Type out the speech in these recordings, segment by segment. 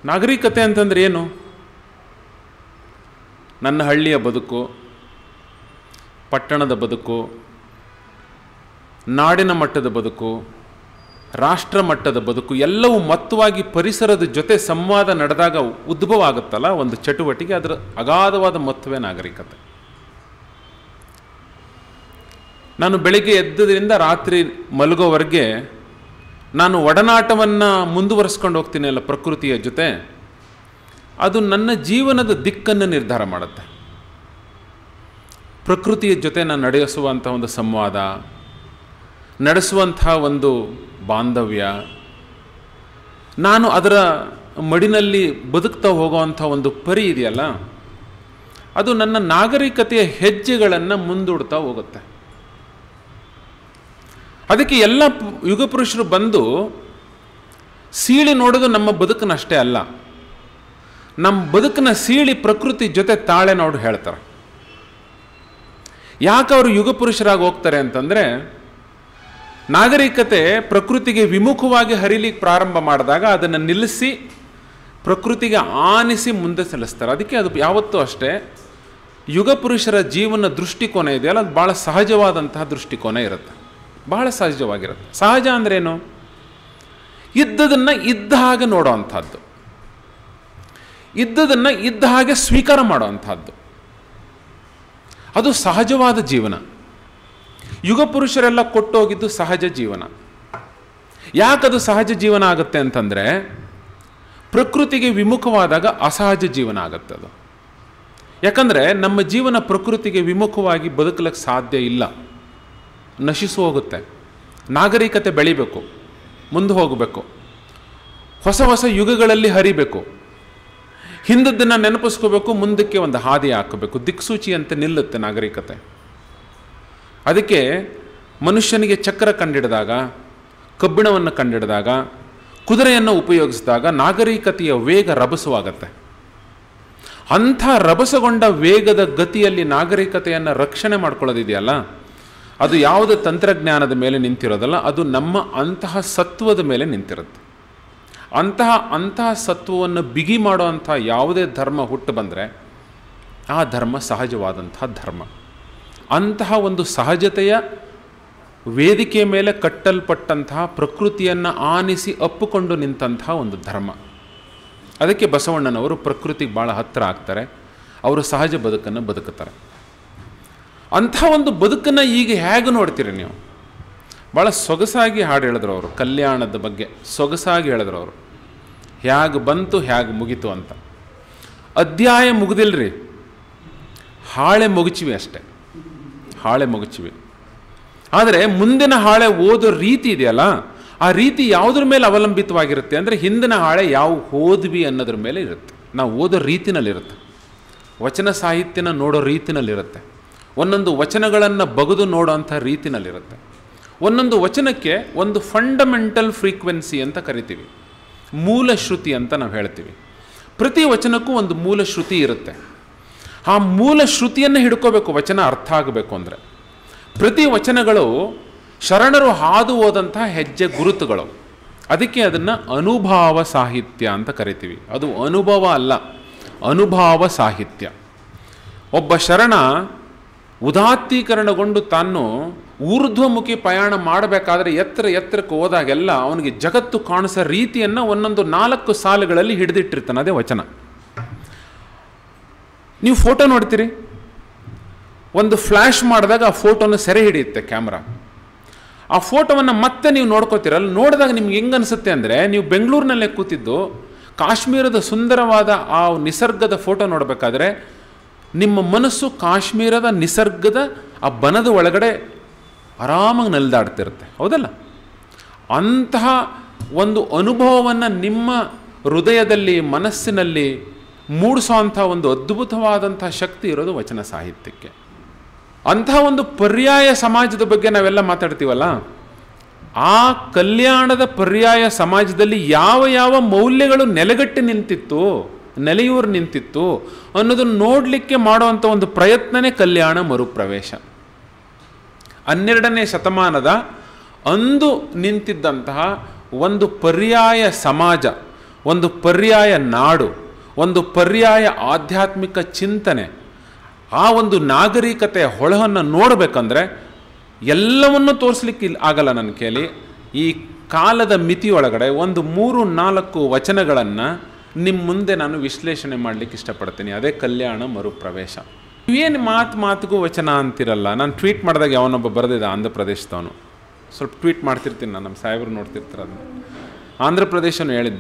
ನಾಗರಿಕತೆ ಅಂತಂದ್ರೆ ಏನು ನನ್ನ ಹಳ್ಳಿಯ ಬದುಕು ಪಟ್ಟಣದ ಬದುಕು ನಾಡಿನ ಮಟ್ಟದ ಬದುಕು ರಾಷ್ಟ್ರ ಮಟ್ಟದ ಬದುಕು ಎಲ್ಲವೂ ಮತ್ತವಾಗಿ ಪರಿಸರದ ಜೊತೆ ಸಂವಾದ ನಡೆದಾಗ ಉದ್ಭವ ಆಗುತ್ತಲ್ಲ ಒಂದು ಚಟುವಟಿಕೆ ಅದರ ಅಗಾಧವಾದ ಮತ್ತವೇ ನಾಗರಿಕತೆ ನಾನು ಬೆಳಿಗ್ಗೆ ಎದ್ದದ್ರಿಂದ ರಾತ್ರಿ ಮಲಗೋವರೆಗೆ ನಾನು ಒಡನಾಟವನ್ನು ಮುಂದುವರಿಸ್ಕೊಂಡು ಹೋಗ್ತೀನಿ ಅಲ್ಲ ಪ್ರಕೃತಿಯ ಜೊತೆ ಅದು ನನ್ನ ಜೀವನದ ದಿಕ್ಕನ್ನು ನಿರ್ಧಾರ ಮಾಡುತ್ತೆ ಪ್ರಕೃತಿಯ ಜೊತೆ ನಾನು ನಡೆಸುವಂಥ ಒಂದು ಸಂವಾದ ನಡೆಸುವಂಥ ಒಂದು ಬಾಂಧವ್ಯ ನಾನು ಅದರ ಮಡಿನಲ್ಲಿ ಬದುಕ್ತಾ ಹೋಗುವಂಥ ಒಂದು ಪರಿ ಇದೆಯಲ್ಲ ಅದು ನನ್ನ ನಾಗರಿಕತೆಯ ಹೆಜ್ಜೆಗಳನ್ನು ಮುಂದೂಡ್ತಾ ಹೋಗುತ್ತೆ ಅದಕ್ಕೆ ಎಲ್ಲ ಪು- ಯುಗ ಪುರುಷರು ಬಂದು ಸೀಳಿ ನೋಡೋದು ನಮ್ಮ ಬದುಕನ್ನಷ್ಟೇ ಅಲ್ಲ ನಮ್ಮ ಬದುಕನ್ನ ಸೀಳಿ ಪ್ರಕೃತಿ ಜೊತೆ ತಾಳೆ ನೋಡಿ ಹೇಳ್ತಾರೆ ಯಾಕೆ ಅವರು ಯುಗ ಪುರುಷರಾಗಿ ಹೋಗ್ತಾರೆ ಅಂತಂದರೆ ನಾಗರಿಕತೆ ಪ್ರಕೃತಿಗೆ ವಿಮುಖವಾಗಿ ಹರಿಲಿಕ್ಕೆ ಪ್ರಾರಂಭ ಮಾಡಿದಾಗ ಅದನ್ನು ನಿಲ್ಲಿಸಿ ಪ್ರಕೃತಿಗೆ ಆನಿಸಿ ಮುಂದೆ ಸಲ್ಲಿಸ್ತಾರೆ ಅದಕ್ಕೆ ಅದು ಯಾವತ್ತೂ ಅಷ್ಟೇ ಯುಗ ಪುರುಷರ ಜೀವನ ದೃಷ್ಟಿಕೋನ ಇದೆಯಲ್ಲ ಅದು ಭಾಳ ಸಹಜವಾದಂತಹ ದೃಷ್ಟಿಕೋನ ಇರುತ್ತೆ ಬಹಳ ಸಹಜವಾಗಿರುತ್ತೆ ಸಹಜ ಅಂದ್ರೇನು ಇದ್ದದನ್ನು ಇದ್ದ ಹಾಗೆ ನೋಡೋವಂಥದ್ದು ಇದ್ದದನ್ನು ಇದ್ದ ಹಾಗೆ ಸ್ವೀಕಾರ ಮಾಡೋವಂಥದ್ದು ಅದು ಸಹಜವಾದ ಜೀವನ ಯುಗ ಪುರುಷರೆಲ್ಲ ಕೊಟ್ಟೋಗಿದ್ದು ಸಹಜ ಜೀವನ ಯಾಕದು ಸಹಜ ಜೀವನ ಆಗುತ್ತೆ ಅಂತಂದರೆ ಪ್ರಕೃತಿಗೆ ವಿಮುಖವಾದಾಗ ಅಸಹಜ ಜೀವನ ಆಗುತ್ತೆ ಅದು ಯಾಕಂದರೆ ನಮ್ಮ ಜೀವನ ಪ್ರಕೃತಿಗೆ ವಿಮುಖವಾಗಿ ಬದುಕಲಿಕ್ಕೆ ಸಾಧ್ಯ ಇಲ್ಲ ನಶಿಸು ಹೋಗುತ್ತೆ ನಾಗರಿಕತೆ ಬೆಳಿಬೇಕು ಮುಂದೆ ಹೋಗಬೇಕು ಹೊಸ ಹೊಸ ಯುಗಗಳಲ್ಲಿ ಹರಿಬೇಕು ಹಿಂದದ್ದನ್ನು ನೆನಪಿಸ್ಕೋಬೇಕು ಮುಂದಕ್ಕೆ ಒಂದು ಹಾದಿ ಹಾಕಬೇಕು ದಿಕ್ಸೂಚಿಯಂತೆ ನಿಲ್ಲುತ್ತೆ ನಾಗರಿಕತೆ ಅದಕ್ಕೆ ಮನುಷ್ಯನಿಗೆ ಚಕ್ರ ಕಂಡಿಡಿದಾಗ ಕಬ್ಬಿಣವನ್ನು ಕಂಡಿಡಿದಾಗ ಕುದುರೆಯನ್ನು ಉಪಯೋಗಿಸಿದಾಗ ನಾಗರಿಕತೆಯ ವೇಗ ರಭಸವಾಗತ್ತೆ ಅಂಥ ರಭಸಗೊಂಡ ವೇಗದ ಗತಿಯಲ್ಲಿ ನಾಗರಿಕತೆಯನ್ನು ರಕ್ಷಣೆ ಮಾಡ್ಕೊಳ್ಳೋದಿದೆಯಲ್ಲ ಅದು ಯಾವುದೇ ತಂತ್ರಜ್ಞಾನದ ಮೇಲೆ ನಿಂತಿರೋದಲ್ಲ ಅದು ನಮ್ಮ ಅಂತಹ ಸತ್ವದ ಮೇಲೆ ನಿಂತಿರುತ್ತೆ ಅಂತಹ ಅಂತಹ ಸತ್ವವನ್ನು ಬಿಗಿ ಮಾಡುವಂಥ ಯಾವುದೇ ಧರ್ಮ ಹುಟ್ಟು ಬಂದರೆ ಆ ಧರ್ಮ ಸಹಜವಾದಂಥ ಧರ್ಮ ಅಂತಹ ಒಂದು ಸಹಜತೆಯ ವೇದಿಕೆ ಮೇಲೆ ಕಟ್ಟಲ್ಪಟ್ಟಂತಹ ಪ್ರಕೃತಿಯನ್ನು ಆನಿಸಿ ಅಪ್ಪಿಕೊಂಡು ನಿಂತಹ ಒಂದು ಧರ್ಮ ಅದಕ್ಕೆ ಬಸವಣ್ಣನವರು ಪ್ರಕೃತಿಗೆ ಭಾಳ ಹತ್ತಿರ ಆಗ್ತಾರೆ ಅವರು ಸಹಜ ಬದುಕನ್ನು ಬದುಕುತ್ತಾರೆ ಅಂಥ ಒಂದು ಬದುಕನ್ನು ಈಗ ಹೇಗೆ ನೋಡ್ತೀರಿ ನೀವು ಭಾಳ ಸೊಗಸಾಗಿ ಹಾಡು ಹೇಳಿದ್ರು ಅವರು ಕಲ್ಯಾಣದ ಬಗ್ಗೆ ಸೊಗಸಾಗಿ ಹೇಳಿದ್ರು ಅವರು ಹೇಗೆ ಬಂತು ಹೇಗೆ ಮುಗೀತು ಅಂತ ಅಧ್ಯಾಯ ಮುಗಿದಿಲ್ರಿ ಹಾಳೆ ಮುಗಿಚಿವಿ ಅಷ್ಟೆ ಹಾಳೆ ಮುಗಿಚಿವಿ ಆದರೆ ಮುಂದಿನ ಹಾಳೆ ಓದೋ ರೀತಿ ಇದೆಯಲ್ಲ ಆ ರೀತಿ ಯಾವುದ್ರ ಮೇಲೆ ಅವಲಂಬಿತವಾಗಿರುತ್ತೆ ಅಂದರೆ ಹಿಂದಿನ ಹಾಳೆ ಯಾವ ಓದ್ವಿ ಅನ್ನೋದ್ರ ಮೇಲೆ ಇರುತ್ತೆ ನಾವು ಓದೋ ರೀತಿನಲ್ಲಿರುತ್ತೆ ವಚನ ಸಾಹಿತ್ಯನ ನೋಡೋ ರೀತಿನಲ್ಲಿರುತ್ತೆ ಒಂದೊಂದು ವಚನಗಳನ್ನು ಬಗೆದು ನೋಡೋಂಥ ರೀತಿನಲ್ಲಿರುತ್ತೆ ಒಂದೊಂದು ವಚನಕ್ಕೆ ಒಂದು ಫಂಡಮೆಂಟಲ್ ಫ್ರೀಕ್ವೆನ್ಸಿ ಅಂತ ಕರಿತೀವಿ ಮೂಲ ಶ್ರುತಿ ಅಂತ ನಾವು ಹೇಳ್ತೀವಿ ಪ್ರತಿ ವಚನಕ್ಕೂ ಒಂದು ಮೂಲ ಶ್ರುತಿ ಇರುತ್ತೆ ಆ ಮೂಲ ಶ್ರುತಿಯನ್ನು ಹಿಡ್ಕೋಬೇಕು ವಚನ ಅರ್ಥ ಆಗಬೇಕು ಅಂದರೆ ಪ್ರತಿ ವಚನಗಳು ಶರಣರು ಹಾದು ಹೋದಂತಹ ಹೆಜ್ಜೆ ಗುರುತುಗಳು ಅದಕ್ಕೆ ಅದನ್ನು ಅನುಭಾವ ಸಾಹಿತ್ಯ ಅಂತ ಕರಿತೀವಿ ಅದು ಅನುಭವ ಅಲ್ಲ ಅನುಭಾವ ಸಾಹಿತ್ಯ ಒಬ್ಬ ಶರಣ ಉದಾತ್ತೀಕರಣಗೊಂಡು ತಾನು ಊರ್ಧ್ವಮುಖಿ ಪ್ರಯಾಣ ಮಾಡಬೇಕಾದ್ರೆ ಎತ್ತರ ಎತ್ತರಕ್ಕೆ ಹೋದಾಗೆಲ್ಲ ಅವನಿಗೆ ಜಗತ್ತು ಕಾಣಿಸೋ ರೀತಿಯನ್ನು ಒಂದೊಂದು ನಾಲ್ಕು ಸಾಲುಗಳಲ್ಲಿ ಹಿಡಿದಿಟ್ಟಿರ್ತಾನೆ ಅದೇ ವಚನ ನೀವು ಫೋಟೋ ನೋಡ್ತೀರಿ ಒಂದು ಫ್ಲ್ಯಾಶ್ ಮಾಡಿದಾಗ ಆ ಫೋಟೋನ ಸೆರೆ ಹಿಡಿಯುತ್ತೆ ಕ್ಯಾಮ್ರಾ ಆ ಫೋಟೋವನ್ನು ಮತ್ತೆ ನೀವು ನೋಡ್ಕೋತೀರಲ್ಲ ನೋಡಿದಾಗ ನಿಮ್ಗೆ ಹೆಂಗೆ ಅನಿಸುತ್ತೆ ಅಂದರೆ ನೀವು ಬೆಂಗಳೂರಿನಲ್ಲೇ ಕೂತಿದ್ದು ಕಾಶ್ಮೀರದ ಸುಂದರವಾದ ಆ ನಿಸರ್ಗದ ಫೋಟೋ ನೋಡಬೇಕಾದ್ರೆ ನಿಮ್ಮ ಮನಸ್ಸು ಕಾಶ್ಮೀರದ ನಿಸರ್ಗದ ಆ ಬನದ ಒಳಗಡೆ ಆರಾಮಾಗಿ ನಲಿದಾಡ್ತಿರುತ್ತೆ ಹೌದಲ್ಲ ಅಂತಹ ಒಂದು ಅನುಭವವನ್ನು ನಿಮ್ಮ ಹೃದಯದಲ್ಲಿ ಮನಸ್ಸಿನಲ್ಲಿ ಮೂಡಿಸೋವಂಥ ಒಂದು ಅದ್ಭುತವಾದಂಥ ಶಕ್ತಿ ಇರೋದು ವಚನ ಸಾಹಿತ್ಯಕ್ಕೆ ಅಂಥ ಒಂದು ಪರ್ಯಾಯ ಸಮಾಜದ ಬಗ್ಗೆ ನಾವೆಲ್ಲ ಮಾತಾಡ್ತೀವಲ್ಲ ಆ ಕಲ್ಯಾಣದ ಪರ್ಯಾಯ ಸಮಾಜದಲ್ಲಿ ಯಾವ ಯಾವ ಮೌಲ್ಯಗಳು ನೆಲೆಗಟ್ಟಿ ನಿಂತಿತ್ತು ನೆಲೆಯೂರು ನಿಂತಿತ್ತು ಅನ್ನೋದನ್ನು ನೋಡಲಿಕ್ಕೆ ಮಾಡುವಂಥ ಒಂದು ಪ್ರಯತ್ನನೇ ಕಲ್ಯಾಣ ಮರುಪ್ರವೇಶ ಹನ್ನೆರಡನೇ ಶತಮಾನದ ಅಂದು ನಿಂತಿದ್ದಂತಹ ಒಂದು ಪರ್ಯಾಯ ಸಮಾಜ ಒಂದು ಪರ್ಯಾಯ ನಾಡು ಒಂದು ಪರ್ಯಾಯ ಆಧ್ಯಾತ್ಮಿಕ ಚಿಂತನೆ ಆ ಒಂದು ನಾಗರಿಕತೆಯ ಹೊಳಹನ್ನು ನೋಡಬೇಕಂದ್ರೆ ಎಲ್ಲವನ್ನೂ ತೋರಿಸ್ಲಿಕ್ಕೆ ಇಲ್ಲ ಆಗಲ್ಲ ನನ್ನ ಕೇಳಿ ಈ ಕಾಲದ ಮಿತಿಯೊಳಗಡೆ ಒಂದು ಮೂರು ನಾಲ್ಕು ವಚನಗಳನ್ನು ನಿಮ್ಮ ಮುಂದೆ ನಾನು ವಿಶ್ಲೇಷಣೆ ಮಾಡಲಿಕ್ಕೆ ಇಷ್ಟಪಡ್ತೀನಿ ಅದೇ ಕಲ್ಯಾಣ ಮರುಪ್ರವೇಶ ಏನು ಮಾತು ಮಾತಿಗೂ ವಚನ ಅಂತಿರಲ್ಲ ನಾನು ಟ್ವೀಟ್ ಮಾಡಿದಾಗ ಯಾವನೊಬ್ಬ ಬರೆದಿದ್ದ ಆಂಧ್ರ ಪ್ರದೇಶದವನು ಸ್ವಲ್ಪ ಟ್ವೀಟ್ ಮಾಡ್ತಿರ್ತೀನಿ ನಾನು ನಮ್ಮ ಸಾಹೇಬರು ನೋಡ್ತಿರ್ತಾರೆ ಅದನ್ನು ಆಂಧ್ರ ಪ್ರದೇಶನು ಹೇಳಿದ್ದ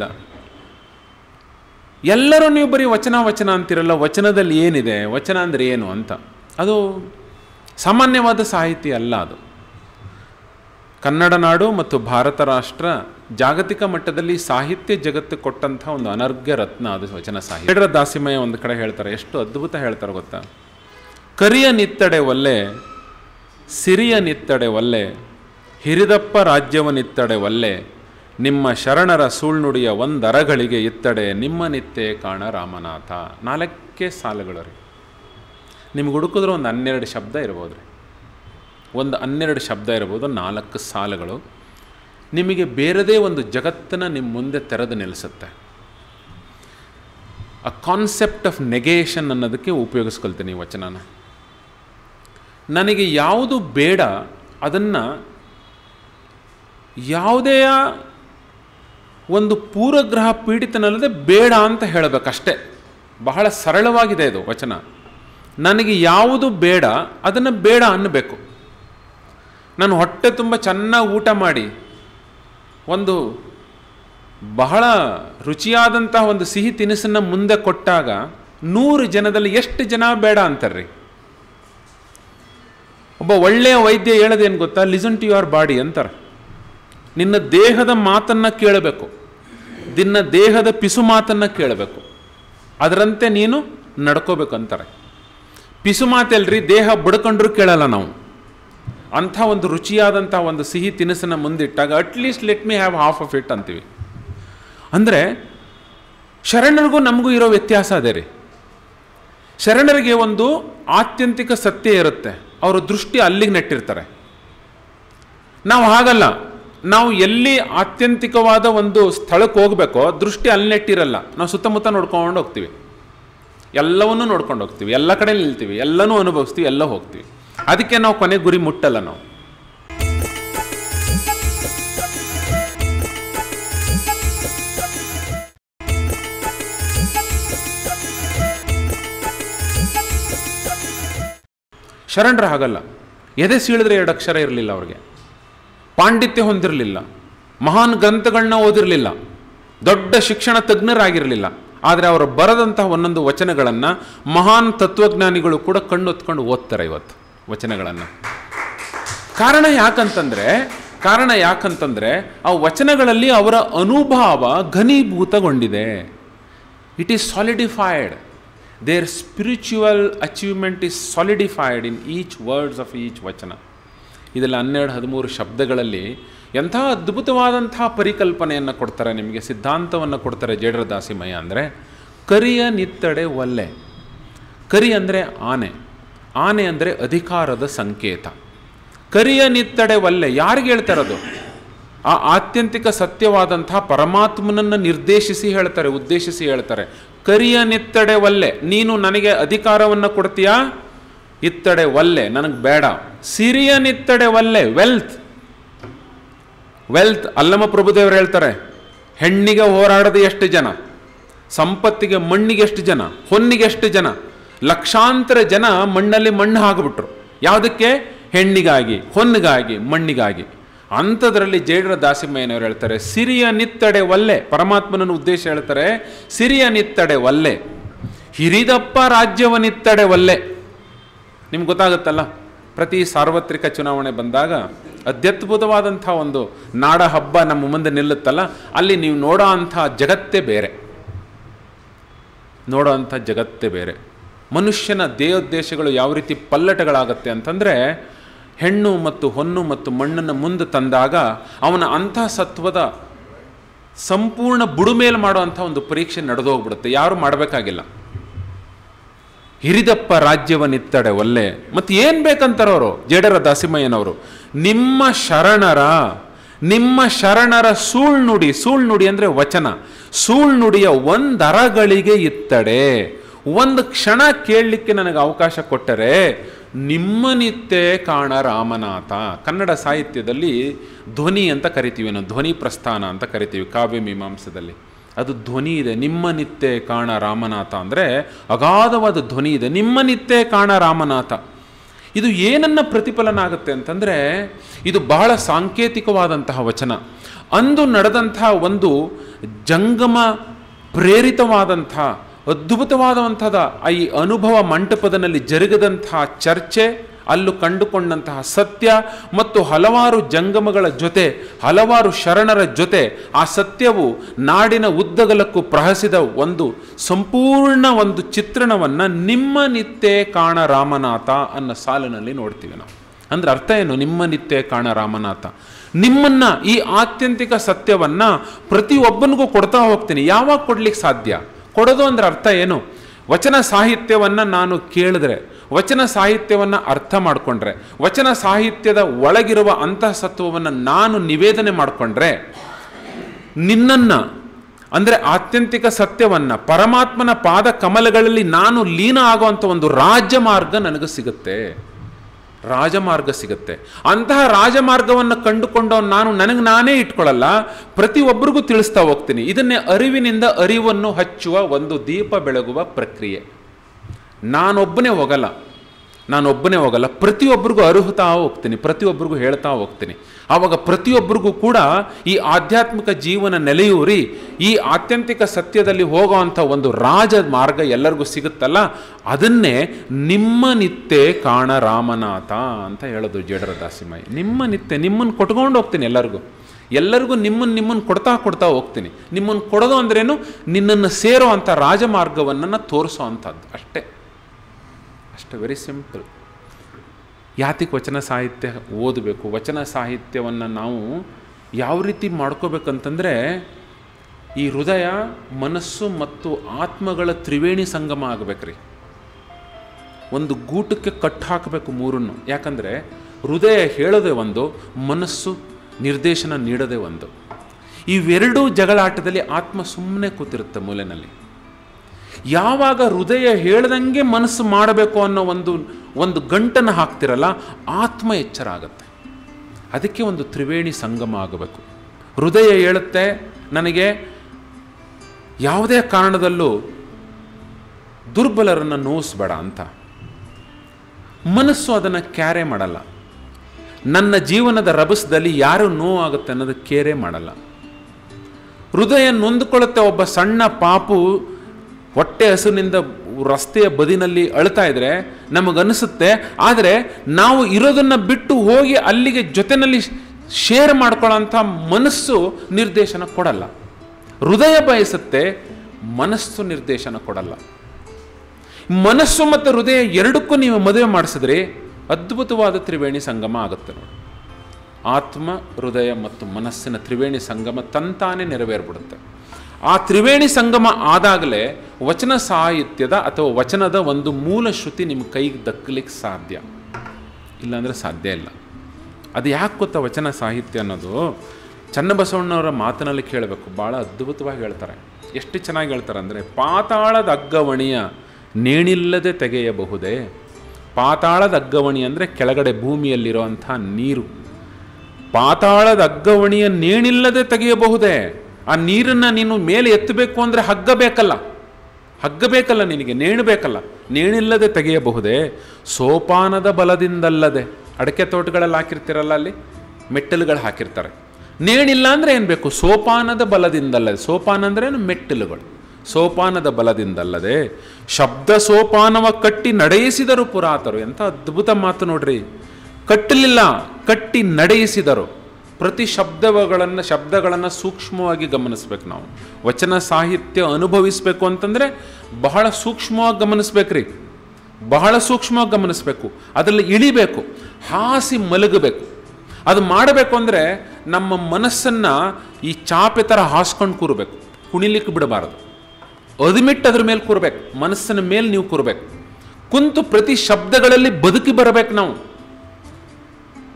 ಎಲ್ಲರೂ ನೀವು ಬರೀ ವಚನ ವಚನ ಅಂತಿರಲ್ಲ ವಚನದಲ್ಲಿ ಏನಿದೆ ವಚನ ಅಂದರೆ ಏನು ಅಂತ ಅದು ಸಾಮಾನ್ಯವಾದ ಸಾಹಿತ್ಯ ಅಲ್ಲ ಅದು ಕನ್ನಡ ನಾಡು ಮತ್ತು ಭಾರತ ರಾಷ್ಟ್ರ ಜಾಗತಿಕ ಮಟ್ಟದಲ್ಲಿ ಸಾಹಿತ್ಯ ಜಗತ್ತು ಕೊಟ್ಟಂಥ ಒಂದು ಅನರ್ಘ್ಯ ರತ್ನ ಅದು ವಚನ ಸಾಹಿತ್ಯ ಬೇಡರ ದಾಸಿಮಯ್ಯ ಒಂದು ಕಡೆ ಹೇಳ್ತಾರೆ ಎಷ್ಟು ಅದ್ಭುತ ಹೇಳ್ತಾರೆ ಗೊತ್ತಾ ಕರಿಯ ನಿತ್ತಡೆ ಒಲ್ಲೆ ಸಿರಿಯ ನಿತ್ತಡೆ ಒಲ್ಲೆ ಹಿರಿದಪ್ಪ ರಾಜ್ಯವನಿತ್ತಡೆ ಒಲ್ಲೆ ನಿಮ್ಮ ಶರಣರ ಸುಳ್ನುಡಿಯ ಒಂದರಗಳಿಗೆ ಇತ್ತಡೆ ನಿಮ್ಮ ನಿತ್ಯೆ ಕಾಣ ರಾಮನಾಥ ನಾಲ್ಕೇ ಸಾಲುಗಳು ರೀ ನಿಮ್ಗೆ ಹುಡುಕಿದ್ರೆ ಒಂದು ಹನ್ನೆರಡು ಶಬ್ದ ಇರ್ಬೋದು ರೀ ಒಂದು ಹನ್ನೆರಡು ಶಬ್ದ ಇರ್ಬೋದು ನಾಲ್ಕು ಸಾಲುಗಳು ನಿಮಗೆ ಬೇರೆದೇ ಒಂದು ಜಗತ್ತನ್ನು ನಿಮ್ಮ ಮುಂದೆ ತೆರೆದು ನಿಲ್ಲಿಸುತ್ತೆ ಆ ಕಾನ್ಸೆಪ್ಟ್ ಆಫ್ ನೆಗೇಷನ್ ಅನ್ನೋದಕ್ಕೆ ಉಪಯೋಗಿಸ್ಕೊಳ್ತೀನಿ ಈ ವಚನನ ನನಗೆ ಯಾವುದು ಬೇಡ ಅದನ್ನು ಯಾವುದೇ ಒಂದು ಪೂರ್ವಗ್ರಹ ಪೀಡಿತನಲ್ಲದೆ ಬೇಡ ಅಂತ ಹೇಳಬೇಕಷ್ಟೇ ಬಹಳ ಸರಳವಾಗಿದೆ ಇದು ವಚನ ನನಗೆ ಯಾವುದು ಬೇಡ ಅದನ್ನು ಬೇಡ ಅನ್ನಬೇಕು ನಾನು ಹೊಟ್ಟೆ ತುಂಬ ಚೆನ್ನಾಗಿ ಊಟ ಮಾಡಿ ಒಂದು ಬಹಳ ರುಚಿಯಾದಂತಹ ಒಂದು ಸಿಹಿ ತಿನಿಸನ್ನು ಮುಂದೆ ಕೊಟ್ಟಾಗ ನೂರು ಜನದಲ್ಲಿ ಎಷ್ಟು ಜನ ಬೇಡ ಅಂತಾರ್ರಿ ಒಬ್ಬ ಒಳ್ಳೆಯ ವೈದ್ಯ ಹೇಳೋದೇನು ಗೊತ್ತಾ ಲಿಸನ್ ಟು ಯುವರ್ ಬಾಡಿ ಅಂತಾರೆ ನಿನ್ನ ದೇಹದ ಮಾತನ್ನು ಕೇಳಬೇಕು ನಿನ್ನ ದೇಹದ ಪಿಸು ಮಾತನ್ನು ಕೇಳಬೇಕು ಅದರಂತೆ ನೀನು ನಡ್ಕೋಬೇಕು ಅಂತಾರೆ ಪಿಸು ಮಾತೆಲ್ರಿ ದೇಹ ಬಡ್ಕೊಂಡ್ರೂ ಕೇಳಲ್ಲ ನಾವು ಅಂಥ ಒಂದು ರುಚಿಯಾದಂಥ ಒಂದು ಸಿಹಿ ತಿನಿಸನ್ನು ಮುಂದಿಟ್ಟಾಗ at least let me have half of it ಅಂತೀವಿ ಅಂದರೆ ಶರಣರಿಗೂ ನಮಗೂ ಇರೋ ವ್ಯತ್ಯಾಸ ಅದೇ ರೀ ಶರಣರಿಗೆ ಒಂದು ಆತ್ಯಂತಿಕ ಸತ್ಯ ಇರುತ್ತೆ ಅವರ ದೃಷ್ಟಿ ಅಲ್ಲಿಗೆ ನೆಟ್ಟಿರ್ತಾರೆ ನಾವು ಹಾಗಲ್ಲ ನಾವು ಎಲ್ಲಿ ಆತ್ಯಂತಿಕವಾದ ಒಂದು ಸ್ಥಳಕ್ಕೆ ಹೋಗಬೇಕೋ ದೃಷ್ಟಿ ಅಲ್ಲಿ ನೆಟ್ಟಿರಲ್ಲ ನಾವು ಸುತ್ತಮುತ್ತ ನೋಡ್ಕೊಂಡು ಹೋಗ್ತೀವಿ ಎಲ್ಲವನ್ನೂ ನೋಡ್ಕೊಂಡು ಹೋಗ್ತೀವಿ ಎಲ್ಲ ಕಡೆ ನಿಲ್ತೀವಿ ಎಲ್ಲನೂ ಅನುಭವಿಸ್ತೀವಿ ಎಲ್ಲ ಹೋಗ್ತೀವಿ ಅದಕ್ಕೆ ನಾವು ಕೊನೆ ಗುರಿ ಮುಟ್ಟಲ್ಲ ನಾವು ಶರಣರ ಹಾಗಲ್ಲ ಎದೆ ಸೀಳಿದ್ರೆ ಎರಡು ಅಕ್ಷರ ಇರಲಿಲ್ಲ ಅವ್ರಿಗೆ ಪಾಂಡಿತ್ಯ ಹೊಂದಿರಲಿಲ್ಲ ಮಹಾನ್ ಗ್ರಂಥಗಳನ್ನ ಓದಿರಲಿಲ್ಲ ದೊಡ್ಡ ಶಿಕ್ಷಣ ತಜ್ಞರಾಗಿರಲಿಲ್ಲ ಆದರೆ ಅವರು ಬರೆದಂತಹ ಒಂದೊಂದು ವಚನಗಳನ್ನು ಮಹಾನ್ ತತ್ವಜ್ಞಾನಿಗಳು ಕೂಡ ಕಣ್ಣೊತ್ಕೊಂಡು ಓದ್ತಾರೆ ಇವತ್ತು ವಚನಗಳನ್ನು ಕಾರಣ ಯಾಕಂತಂದ್ರೆ ಕಾರಣ ಯಾಕಂತಂದ್ರೆ ಆ ವಚನಗಳಲ್ಲಿ ಅವರ ಅನುಭವ ಘನೀಭೂತಗೊಂಡಿದೆ it is solidified there spiritual achievement is solidified in each words of each vachana ಇದೆಲ್ಲ ಹನ್ನೆರಡು ಹದಿಮೂರು ಶಬ್ದಗಳಲ್ಲಿ ಎಂಥ ಅದ್ಭುತವಾದಂಥ ಪರಿಕಲ್ಪನೆಯನ್ನು ಕೊಡ್ತಾರೆ ನಿಮಗೆ ಸಿದ್ಧಾಂತವನ್ನು ಕೊಡ್ತಾರೆ ಜೇಡರ ದಾಸಿಮಯ್ಯ ಅಂದರೆ ಕರಿಯ ನಿತ್ತಡೆ ಒಲ್ಲೆ ಕರಿ ಅಂದರೆ ಆನೆ ಆನೆ ಅಂದರೆ ಅಧಿಕಾರದ ಸಂಕೇತ ಕರಿಯ ನಿತ್ತಡೆ ಒಲ್ಲೆ ಯಾರಿಗೆ ಹೇಳ್ತಾರದು ಆ ಆತ್ಯಂತಿಕ ಸತ್ಯವಾದಂತಹ ಪರಮಾತ್ಮನನ್ನು ನಿರ್ದೇಶಿಸಿ ಹೇಳ್ತಾರೆ ಉದ್ದೇಶಿಸಿ ಹೇಳ್ತಾರೆ ಕರಿಯ ನಿತ್ತಡೆ ಒಲ್ಲೆ ನೀನು ನನಗೆ ಅಧಿಕಾರವನ್ನು ಕೊಡ್ತೀಯಾ ಇತ್ತಡೆ ಒಲ್ಲೆ ನನಗೆ ಬೇಡ ಸಿರಿಯ ನಿತ್ತಡೆ ಒಲ್ಲೆ ವೆಲ್ತ್ ವೆಲ್ತ್ ಅಲ್ಲಮ ಪ್ರಭುದೇವರು ಹೇಳ್ತಾರೆ ಹೆಣ್ಣಿಗೆ ಹೋರಾಡದ ಎಷ್ಟು ಜನ ಸಂಪತ್ತಿಗೆ ಮಣ್ಣಿಗೆ ಎಷ್ಟು ಜನ ಹೊನ್ನಿಗೆ ಎಷ್ಟು ಜನ ಲಕ್ಷಾಂತರ ಜನ ಮಣ್ಣಲ್ಲಿ ಮಣ್ಣು ಹಾಕಿಬಿಟ್ರು ಯಾವುದಕ್ಕೆ ಹೆಣ್ಣಿಗಾಗಿ ಹೊನ್ನಿಗಾಗಿ ಮಣ್ಣಿಗಾಗಿ ಅಂಥದ್ರಲ್ಲಿ ಜೇಡರ ದಾಸಿಮಯ್ಯನವರು ಹೇಳ್ತಾರೆ ಸಿರಿಯ ನಿತ್ತಡೆ ಒಲ್ಲೆ ಪರಮಾತ್ಮನ ಉದ್ದೇಶ ಹೇಳ್ತಾರೆ ಸಿರಿಯ ನಿತ್ತಡೆ ಒಲ್ಲೆ ಹಿರಿದಪ್ಪ ರಾಜ್ಯವನಿತ್ತಡೆ ಒಲ್ಲೆ ನಿಮ್ಗೆ ಗೊತ್ತಾಗುತ್ತಲ್ಲ ಪ್ರತಿ ಸಾರ್ವತ್ರಿಕ ಚುನಾವಣೆ ಬಂದಾಗ ಅತ್ಯದ್ಭುತವಾದಂಥ ಒಂದು ನಾಡ ಹಬ್ಬ ನಮ್ಮ ಮುಂದೆ ನಿಲ್ಲುತ್ತಲ್ಲ ಅಲ್ಲಿ ನೀವು ನೋಡೋ ಅಂಥ ಜಗತ್ತೇ ಬೇರೆ ನೋಡೋ ಅಂಥ ಜಗತ್ತೇ ಬೇರೆ ಮನುಷ್ಯನ ದೇಹೋದ್ದೇಶಗಳು ಯಾವ ರೀತಿ ಪಲ್ಲಟಗಳಾಗತ್ತೆ ಅಂತಂದರೆ ಹೆಣ್ಣು ಮತ್ತು ಹೊನ್ನು ಮತ್ತು ಮಣ್ಣನ್ನು ಮುಂದೆ ತಂದಾಗ ಅವನ ಅಂತಃಸತ್ವದ ಸಂಪೂರ್ಣ ಬುಡುಮೇಲು ಮಾಡುವಂಥ ಒಂದು ಪರೀಕ್ಷೆ ನಡೆದೋಗ್ಬಿಡುತ್ತೆ ಯಾರು ಮಾಡಬೇಕಾಗಿಲ್ಲ ಹಿರಿದಪ್ಪ ರಾಜ್ಯವನ್ನಿತ್ತಡೆ ಒಲ್ಲೆ ಮತ್ತು ಏನು ಬೇಕಂತಾರವರು ಜೇಡರ ದಾಸಿಮಯ್ಯನವರು ನಿಮ್ಮ ಶರಣರ ನಿಮ್ಮ ಶರಣರ ಸುಳ್ನುಡಿ ಸುಳ್ನುಡಿ ಅಂದರೆ ವಚನ ಸುಳ್ನುಡಿಯ ಒಂದರಗಳಿಗೆ ಇತ್ತಡೆ ಒಂದು ಕ್ಷಣ ಕೇಳಲಿಕ್ಕೆ ನನಗೆ ಅವಕಾಶ ಕೊಟ್ಟರೆ ನಿಮ್ಮನಿತ್ತೇ ಕಾಣ ರಾಮನಾಥ ಕನ್ನಡ ಸಾಹಿತ್ಯದಲ್ಲಿ ಧ್ವನಿ ಅಂತ ಕರಿತೀವಿ ನಾವು ಧ್ವನಿ ಪ್ರಸ್ಥಾನ ಅಂತ ಕರಿತೀವಿ ಕಾವ್ಯ ಮೀಮಾಂಸದಲ್ಲಿ ಅದು ಧ್ವನಿ ಇದೆ ನಿಮ್ಮ ನಿತ್ಯ ಕಾಣ ರಾಮನಾಥ ಅಂದರೆ ಅಗಾಧವಾದ ಧ್ವನಿ ಇದೆ ನಿಮ್ಮ ನಿತ್ಯ ಕಾಣ ರಾಮನಾಥ ಇದು ಏನನ್ನ ಪ್ರತಿಫಲನ ಆಗುತ್ತೆ ಅಂತಂದರೆ ಇದು ಬಹಳ ಸಾಂಕೇತಿಕವಾದಂತಹ ವಚನ ಅಂದು ನಡೆದಂತಹ ಒಂದು ಜಂಗಮ ಪ್ರೇರಿತವಾದಂಥ ಅದ್ಭುತವಾದಂಥದ ಈ ಅನುಭವ ಮಂಟಪದಲ್ಲಿ ಜರುಗದಂತಹ ಚರ್ಚೆ ಅಲ್ಲೂ ಕಂಡುಕೊಂಡಂತಹ ಸತ್ಯ ಮತ್ತು ಹಲವಾರು ಜಂಗಮಗಳ ಜೊತೆ ಹಲವಾರು ಶರಣರ ಜೊತೆ ಆ ಸತ್ಯವು ನಾಡಿನ ಉದ್ದಗಲಕ್ಕೂ ಪ್ರಹಸಿದ ಒಂದು ಸಂಪೂರ್ಣ ಒಂದು ಚಿತ್ರಣವನ್ನು ನಿಮ್ಮ ನಿತ್ಯ ಕಾಣ ರಾಮನಾಥ ಅನ್ನೋ ಸಾಲಿನಲ್ಲಿ ನೋಡ್ತೀವಿ ನಾವು ಅಂದ್ರೆ ಅರ್ಥ ಏನು ನಿಮ್ಮ ನಿತ್ಯ ಕಾಣ ರಾಮನಾಥ ನಿಮ್ಮನ್ನ ಈ ಆತ್ಯಂತಿಕ ಸತ್ಯವನ್ನ ಪ್ರತಿಯೊಬ್ಬನಿಗೂ ಕೊಡ್ತಾ ಹೋಗ್ತೀನಿ ಯಾವಾಗ ಕೊಡ್ಲಿಕ್ಕೆ ಸಾಧ್ಯ ಕೊಡೋದು ಅಂದ್ರೆ ಅರ್ಥ ಏನು ವಚನ ಸಾಹಿತ್ಯವನ್ನು ನಾನು ಕೇಳಿದ್ರೆ ವಚನ ಸಾಹಿತ್ಯವನ್ನು ಅರ್ಥ ಮಾಡಿಕೊಂಡ್ರೆ ವಚನ ಸಾಹಿತ್ಯದ ಒಳಗಿರುವ ಅಂತಃಸತ್ವವನ್ನು ನಾನು ನಿವೇದನೆ ಮಾಡಿಕೊಂಡ್ರೆ ನಿನ್ನನ್ನು ಅಂದರೆ ಆತ್ಯಂತಿಕ ಸತ್ಯವನ್ನ ಪರಮಾತ್ಮನ ಪಾದ ಕಮಲಗಳಲ್ಲಿ ನಾನು ಲೀನ ಆಗುವಂಥ ಒಂದು ರಾಜಮಾರ್ಗ ನನಗೆ ಸಿಗುತ್ತೆ ರಾಜಮಾರ್ಗ ಸಿಗುತ್ತೆ ಅಂತಹ ರಾಜಮಾರ್ಗವನ್ನು ಕಂಡುಕೊಂಡು ನಾನು ನನಗೆ ನಾನೇ ಇಟ್ಕೊಳ್ಳಲ್ಲ ಪ್ರತಿಯೊಬ್ಬರಿಗೂ ತಿಳಿಸ್ತಾ ಹೋಗ್ತೀನಿ ಇದನ್ನೇ ಅರಿವಿನಿಂದ ಅರಿವನ್ನು ಹಚ್ಚುವ ಒಂದು ದೀಪ ಬೆಳಗುವ ಪ್ರಕ್ರಿಯೆ ನಾನೊಬ್ಬನೇ ಹೋಗಲ್ಲ ನಾನೊಬ್ಬನೇ ಹೋಗಲ್ಲ ಪ್ರತಿಯೊಬ್ಬರಿಗೂ ಅರ್ಹುತ್ತಾ ಹೋಗ್ತೀನಿ ಪ್ರತಿಯೊಬ್ಬರಿಗೂ ಹೇಳ್ತಾ ಹೋಗ್ತೀನಿ ಆವಾಗ ಪ್ರತಿಯೊಬ್ಬರಿಗೂ ಕೂಡ ಈ ಆಧ್ಯಾತ್ಮಿಕ ಜೀವನ ನೆಲೆಯೂರಿ ಈ ಆತ್ಯಂತಿಕ ಸತ್ಯದಲ್ಲಿ ಹೋಗೋವಂಥ ಒಂದು ರಾಜ ಮಾರ್ಗ ಎಲ್ಲರಿಗೂ ಸಿಗುತ್ತಲ್ಲ ಅದನ್ನೇ ನಿಮ್ಮ ನಿತ್ಯ ಕಾಣ ರಾಮನಾಥ ಅಂತ ಹೇಳೋದು ಜೇಡರ ದಾಸಿಮಾಯಿ ನಿಮ್ಮ ನಿತ್ಯ ನಿಮ್ಮನ್ನು ಕೊಟ್ಕೊಂಡು ಹೋಗ್ತೀನಿ ಎಲ್ಲರಿಗೂ ಎಲ್ಲರಿಗೂ ನಿಮ್ಮನ್ನು ನಿಮ್ಮನ್ನು ಕೊಡ್ತಾ ಕೊಡ್ತಾ ಹೋಗ್ತೀನಿ ನಿಮ್ಮನ್ನು ಕೊಡೋದು ಅಂದ್ರೇನು ನಿನ್ನನ್ನು ಸೇರೋ ಅಂಥ ರಾಜಮಾರ್ಗವನ್ನು ತೋರಿಸೋ ಅಂಥದ್ದು ಅಷ್ಟೇ ಅಷ್ಟೇ ವೆರಿ ಸಿಂಪಲ್ ಯಾತಿಗೆ ವಚನ ಸಾಹಿತ್ಯ ಓದಬೇಕು ವಚನ ಸಾಹಿತ್ಯವನ್ನು ನಾವು ಯಾವ ರೀತಿ ಮಾಡ್ಕೋಬೇಕಂತಂದರೆ ಈ ಹೃದಯ ಮನಸ್ಸು ಮತ್ತು ಆತ್ಮಗಳ ತ್ರಿವೇಣಿ ಸಂಗಮ ಆಗಬೇಕ್ರಿ ಒಂದು ಗೂಟಕ್ಕೆ ಕಟ್ ಹಾಕಬೇಕು ಮೂರನ್ನು ಯಾಕಂದರೆ ಹೃದಯ ಹೇಳೋದೇ ಒಂದು ಮನಸ್ಸು ನಿರ್ದೇಶನ ನೀಡೋದೇ ಒಂದು ಇವೆರಡೂ ಜಗಳಾಟದಲ್ಲಿ ಆತ್ಮ ಸುಮ್ಮನೆ ಕೂತಿರುತ್ತೆ ಮೂಲೆಯಲ್ಲಿ ಯಾವಾಗ ಹೃದಯ ಹೇಳ್ದಂಗೆ ಮನಸ್ಸು ಮಾಡಬೇಕು ಅನ್ನೋ ಒಂದು ಒಂದು ಗಂಟನ್ನು ಹಾಕ್ತಿರಲ್ಲ ಆತ್ಮ ಎಚ್ಚರ ಆಗುತ್ತೆ ಅದಕ್ಕೆ ಒಂದು ತ್ರಿವೇಣಿ ಸಂಗಮ ಆಗಬೇಕು ಹೃದಯ ಹೇಳುತ್ತೆ ನನಗೆ ಯಾವುದೇ ಕಾರಣದಲ್ಲೂ ದುರ್ಬಲರನ್ನು ನೋಯಿಸ್ಬೇಡ ಅಂತ ಮನಸ್ಸು ಅದನ್ನು ಕ್ಯಾರೆ ಮಾಡಲ್ಲ ನನ್ನ ಜೀವನದ ರಭಸದಲ್ಲಿ ಯಾರು ನೋವಾಗುತ್ತೆ ಅನ್ನೋದು ಕೇರೆ ಮಾಡಲ್ಲ ಹೃದಯ ನೊಂದುಕೊಳ್ಳುತ್ತೆ ಒಬ್ಬ ಸಣ್ಣ ಪಾಪು ಹೊಟ್ಟೆ ಹಸುವಿನಿಂದ ರಸ್ತೆಯ ಬದಿನಲ್ಲಿ ಅಳ್ತಾ ಇದ್ರೆ ನಮಗನ್ನಿಸುತ್ತೆ ಆದರೆ ನಾವು ಇರೋದನ್ನು ಬಿಟ್ಟು ಹೋಗಿ ಅಲ್ಲಿಗೆ ಜೊತೆನಲ್ಲಿ ಶೇರ್ ಮಾಡ್ಕೊಳ್ಳೋಂಥ ಮನಸ್ಸು ನಿರ್ದೇಶನ ಕೊಡಲ್ಲ ಹೃದಯ ಬಯಸುತ್ತೆ ಮನಸ್ಸು ನಿರ್ದೇಶನ ಕೊಡಲ್ಲ ಮನಸ್ಸು ಮತ್ತು ಹೃದಯ ಎರಡಕ್ಕೂ ನೀವು ಮದುವೆ ಮಾಡಿಸಿದ್ರೆ ಅದ್ಭುತವಾದ ತ್ರಿವೇಣಿ ಸಂಗಮ ಆಗುತ್ತೆ ನೋಡಿ ಆತ್ಮ ಹೃದಯ ಮತ್ತು ಮನಸ್ಸಿನ ತ್ರಿವೇಣಿ ಸಂಗಮ ತಂತಾನೆ ನೆರವೇರ್ಬಿಡುತ್ತೆ ಆ ತ್ರಿವೇಣಿ ಸಂಗಮ ಆದಾಗಲೇ ವಚನ ಸಾಹಿತ್ಯದ ಅಥವಾ ವಚನದ ಒಂದು ಮೂಲ ಶ್ರುತಿ ನಿಮ್ಮ ಕೈಗೆ ದಕ್ಕಲಿಕ್ಕೆ ಸಾಧ್ಯ ಇಲ್ಲಾಂದರೆ ಸಾಧ್ಯ ಇಲ್ಲ ಅದು ಯಾಕೆ ಗೊತ್ತಾ ವಚನ ಸಾಹಿತ್ಯ ಅನ್ನೋದು ಚನ್ನಬಸವಣ್ಣವರ ಮಾತಿನಲ್ಲಿ ಕೇಳಬೇಕು ಭಾಳ ಅದ್ಭುತವಾಗಿ ಹೇಳ್ತಾರೆ ಎಷ್ಟು ಚೆನ್ನಾಗಿ ಹೇಳ್ತಾರೆ ಅಂದರೆ ಪಾತಾಳದ ಅಗ್ಗವಣಿಯ ನೇಣಿಲ್ಲದೆ ತೆಗೆಯಬಹುದೇ ಪಾತಾಳದ ಅಗ್ಗವಣಿ ಅಂದರೆ ಕೆಳಗಡೆ ಭೂಮಿಯಲ್ಲಿರುವಂಥ ನೀರು ಪಾತಾಳದ ಅಗ್ಗವಣಿಯ ನೇಣಿಲ್ಲದೆ ತೆಗೆಯಬಹುದೇ ಆ ನೀರನ್ನು ನೀನು ಮೇಲೆ ಎತ್ತಬೇಕು ಅಂದರೆ ಹಗ್ಗ ಬೇಕಲ್ಲ ಹಗ್ಗ ಬೇಕಲ್ಲ ನಿನಗೆ ನೇಣು ಬೇಕಲ್ಲ ನೇಣಿಲ್ಲದೆ ತೆಗೆಯಬಹುದೇ ಸೋಪಾನದ ಬಲದಿಂದಲ್ಲದೆ ಅಡಕೆ ತೋಟಗಳಲ್ಲಿ ಹಾಕಿರ್ತೀರಲ್ಲ ಅಲ್ಲಿ ಮೆಟ್ಟಲುಗಳು ಹಾಕಿರ್ತಾರೆ ನೇಣಿಲ್ಲ ಅಂದರೆ ಏನು ಬೇಕು ಸೋಪಾನದ ಬಲದಿಂದಲ್ಲದೆ ಸೋಪಾನ ಅಂದ್ರೆ ಏನು ಮೆಟ್ಟಿಲುಗಳು ಸೋಪಾನದ ಬಲದಿಂದಲ್ಲದೆ ಶಬ್ದ ಸೋಪಾನವ ಕಟ್ಟಿ ನಡೆಯಿಸಿದರು ಪುರಾತರು ಎಂಥ ಅದ್ಭುತ ಮಾತು ನೋಡ್ರಿ ಕಟ್ಟಲಿಲ್ಲ ಕಟ್ಟಿ ನಡೆಯಿಸಿದರು ಪ್ರತಿ ಶಬ್ದಗಳನ್ನು ಶಬ್ದಗಳನ್ನು ಸೂಕ್ಷ್ಮವಾಗಿ ಗಮನಿಸ್ಬೇಕು ನಾವು ವಚನ ಸಾಹಿತ್ಯ ಅನುಭವಿಸ್ಬೇಕು ಅಂತಂದರೆ ಬಹಳ ಸೂಕ್ಷ್ಮವಾಗಿ ಗಮನಿಸ್ಬೇಕ್ರಿ ಬಹಳ ಸೂಕ್ಷ್ಮವಾಗಿ ಗಮನಿಸ್ಬೇಕು ಅದರಲ್ಲಿ ಇಳಿಬೇಕು ಹಾಸಿ ಮಲಗಬೇಕು ಅದು ಮಾಡಬೇಕು ಅಂದರೆ ನಮ್ಮ ಮನಸ್ಸನ್ನು ಈ ಚಾಪೆ ಥರ ಹಾಸ್ಕೊಂಡು ಕೂರಬೇಕು ಕುಣಿಲಿಕ್ಕೆ ಬಿಡಬಾರದು ಅದುಮಿಟ್ಟು ಅದ್ರ ಮೇಲೆ ಕೂರ್ಬೇಕು ಮನಸ್ಸಿನ ಮೇಲೆ ನೀವು ಕೂರ್ಬೇಕು ಕುಂತು ಪ್ರತಿ ಶಬ್ದಗಳಲ್ಲಿ ಬದುಕಿ ಬರಬೇಕು ನಾವು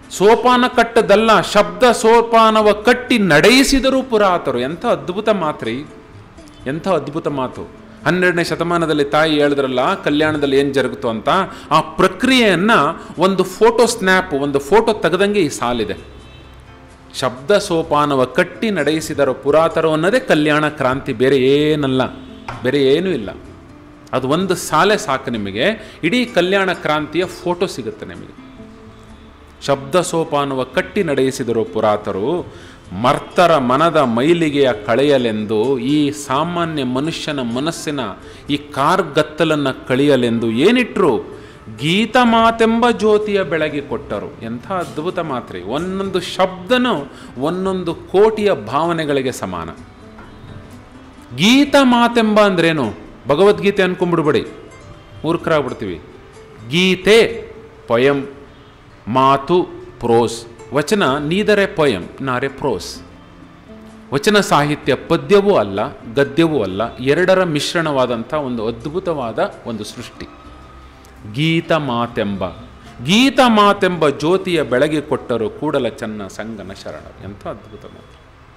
ಸೋಪಾನ ಕಟ್ಟದಲ್ಲ ಶಬ್ದ ಸೋಪಾನವ ಕಟ್ಟಿ ನಡೆಯಿಸಿದರು ಪುರಾತರು ಎಂಥ ಅದ್ಭುತ ಮಾತ್ರಿ ಎಂಥ ಅದ್ಭುತ ಮಾತು ಹನ್ನೆರಡನೇ ಶತಮಾನದಲ್ಲಿ ತಾಯಿ ಹೇಳಿದ್ರಲ್ಲ ಕಲ್ಯಾಣದಲ್ಲಿ ಏನು ಜರುಗುತ್ತೋ ಅಂತ ಆ ಪ್ರಕ್ರಿಯೆಯನ್ನು ಒಂದು ಫೋಟೋ ಸ್ನ್ಯಾಪ್ ಒಂದು ಫೋಟೋ ತೆಗೆದಂಗೆ ಈ ಸಾಲಿದೆ ಶಬ್ದ ಸೋಪಾನವ ಕಟ್ಟಿ ನಡೆಯಿಸಿದರು ಪುರಾತರು ಅನ್ನೋದೇ ಕಲ್ಯಾಣ ಕ್ರಾಂತಿ ಬೇರೆ ಏನಲ್ಲ ಬೇರೆ ಏನೂ ಇಲ್ಲ ಅದು ಒಂದು ಸಾಲೆ ಸಾಕು ನಿಮಗೆ ಇಡೀ ಕಲ್ಯಾಣ ಕ್ರಾಂತಿಯ ಫೋಟೋ ಸಿಗುತ್ತೆ ನಿಮಗೆ ಶಬ್ದ ಸೋಪಾನುವ ಕಟ್ಟಿ ನಡೆಯಿಸಿದರು ಪುರಾತರು ಮರ್ತರ ಮನದ ಮೈಲಿಗೆಯ ಕಳೆಯಲೆಂದು ಈ ಸಾಮಾನ್ಯ ಮನುಷ್ಯನ ಮನಸ್ಸಿನ ಈ ಕಾರ್ಗತ್ತಲನ್ನು ಕಳೆಯಲೆಂದು ಏನಿಟ್ರು ಗೀತ ಮಾತೆಂಬ ಜ್ಯೋತಿಯ ಬೆಳಗಿ ಕೊಟ್ಟರು ಎಂಥ ಅದ್ಭುತ ಮಾತ್ರಿ ಒಂದೊಂದು ಶಬ್ದನೂ ಒಂದೊಂದು ಕೋಟಿಯ ಭಾವನೆಗಳಿಗೆ ಸಮಾನ ಗೀತ ಮಾತೆಂಬ ಅಂದ್ರೇನು ಭಗವದ್ಗೀತೆ ಅನ್ಕೊಂಡ್ಬಿಡ್ಬೇಡಿ ಮೂರ್ಖರಾಗ್ಬಿಡ್ತೀವಿ ಗೀತೆ ಪೊಯಂ ಮಾತು ಪ್ರೋಸ್ ವಚನ ನೀದರೆ ಪೊಯಂ ನಾರೆ ಪ್ರೋಸ್ ವಚನ ಸಾಹಿತ್ಯ ಪದ್ಯವೂ ಅಲ್ಲ ಗದ್ಯವೂ ಅಲ್ಲ ಎರಡರ ಮಿಶ್ರಣವಾದಂಥ ಒಂದು ಅದ್ಭುತವಾದ ಒಂದು ಸೃಷ್ಟಿ ಗೀತ ಮಾತೆಂಬ ಗೀತ ಮಾತೆಂಬ ಜ್ಯೋತಿಯ ಬೆಳಗ್ಗೆ ಕೊಟ್ಟರು ಕೂಡಲ ಚನ್ನ ಸಂಗನ ಶರಣ ಎಂಥ ಅದ್ಭುತ ಮಾತು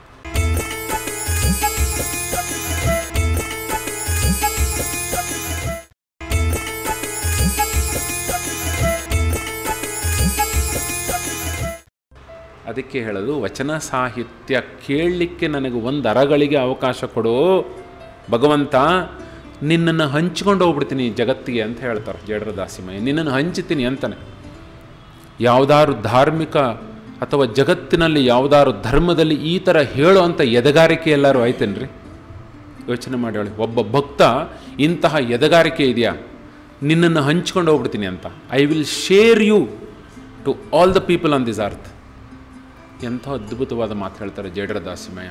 ಅದಕ್ಕೆ ಹೇಳೋದು ವಚನ ಸಾಹಿತ್ಯ ಕೇಳಲಿಕ್ಕೆ ನನಗೆ ಒಂದು ಅರಗಳಿಗೆ ಅವಕಾಶ ಕೊಡು ಭಗವಂತ ನಿನ್ನನ್ನು ಹಂಚ್ಕೊಂಡು ಹೋಗ್ಬಿಡ್ತೀನಿ ಜಗತ್ತಿಗೆ ಅಂತ ಹೇಳ್ತಾರೆ ಜೇಡರ ದಾಸಿಮಯ್ಯ ನಿನ್ನನ್ನು ಹಂಚ್ತೀನಿ ಅಂತಾನೆ ಯಾವುದಾದ್ರು ಧಾರ್ಮಿಕ ಅಥವಾ ಜಗತ್ತಿನಲ್ಲಿ ಯಾವುದಾದ್ರು ಧರ್ಮದಲ್ಲಿ ಈ ಥರ ಹೇಳೋ ಅಂಥ ಎದೆಗಾರಿಕೆ ಎಲ್ಲರೂ ಆಯ್ತೇನ್ರಿ ಯೋಚನೆ ಮಾಡಿ ಹೇಳಿ ಒಬ್ಬ ಭಕ್ತ ಇಂತಹ ಎದೆಗಾರಿಕೆ ಇದೆಯಾ ನಿನ್ನನ್ನು ಹಂಚ್ಕೊಂಡು ಹೋಗ್ಬಿಡ್ತೀನಿ ಅಂತ I will share you to all the people on this earth ಎಂಥ ಅದ್ಭುತವಾದ ಮಾತು ಹೇಳ್ತಾರೆ ಜೇಡರ ದಾಸಿಮಯ್ಯ